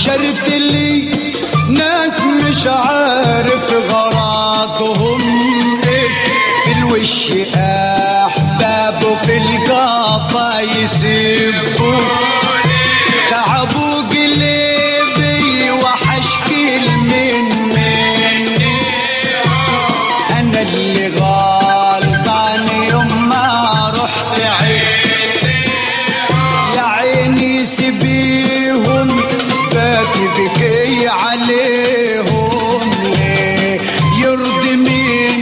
حشرت لي ناس مش عارف غراضهم ايه في الوش احباب وفي القافة يسبوا تعبوا قلبي وحشكي من مني انا اللي غلطان يوم ما رحت عيد يا عيني سبيهم باكي بكي عليهم ليه يرضي مين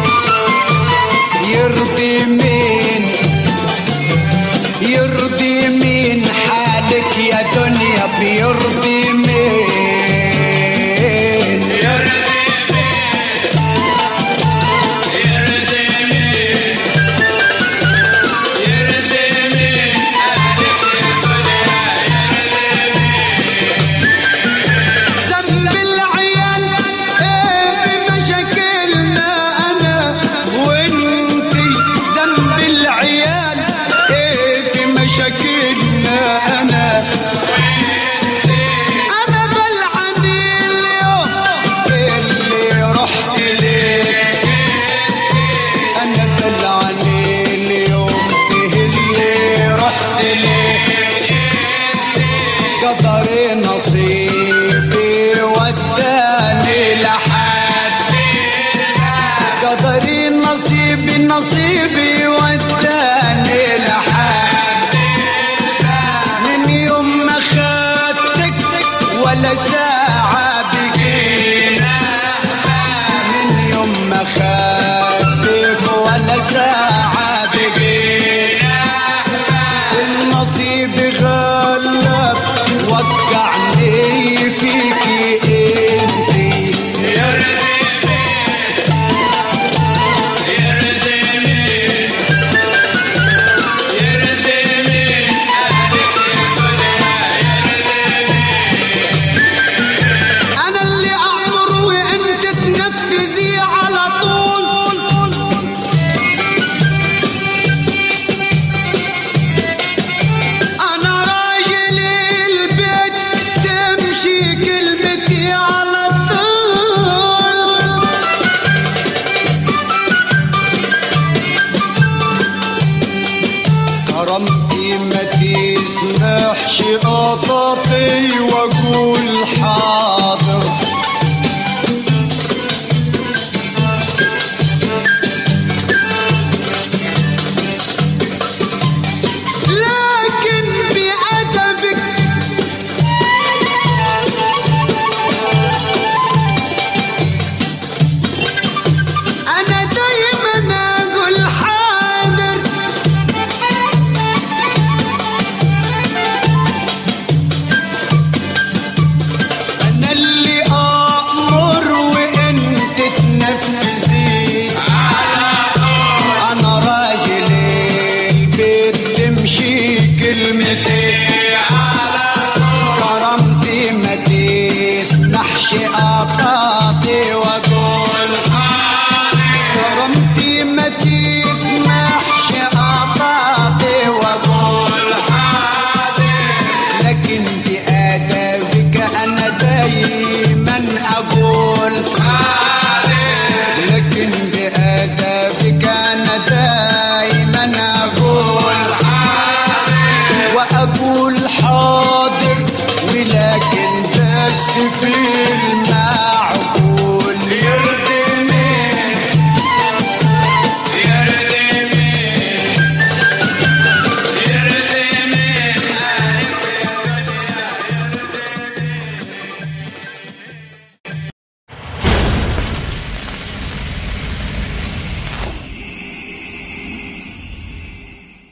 يرضي مين يرضي مين حالك يا دنيا بيرضي مين ذنب العيال ايه في مشاكلنا انا وانتي ذنب العيال ايه في مشاكلنا انا انا بلعن اليوم اللي رحت ليه انا بلعن اليوم فيه اللي رحت ليه قدري نصيبي وداني لحد قدري نصيبي نصيبي وداني لحد من يوم ما خدتك ولا ساعة بقينا من يوم ما خدتك ولا ساعة بقينا النصيب غلب وقعني فيكي انتي انا اللي امر وانت تنفذي على طول انا راجل البيت تمشي كلمتي على طول كرمتي ما تسمحش قططي واقول حاضر لكن بأدبك أنا دايما أقول حاضر أنا اللي أأمر وأنت تنفذ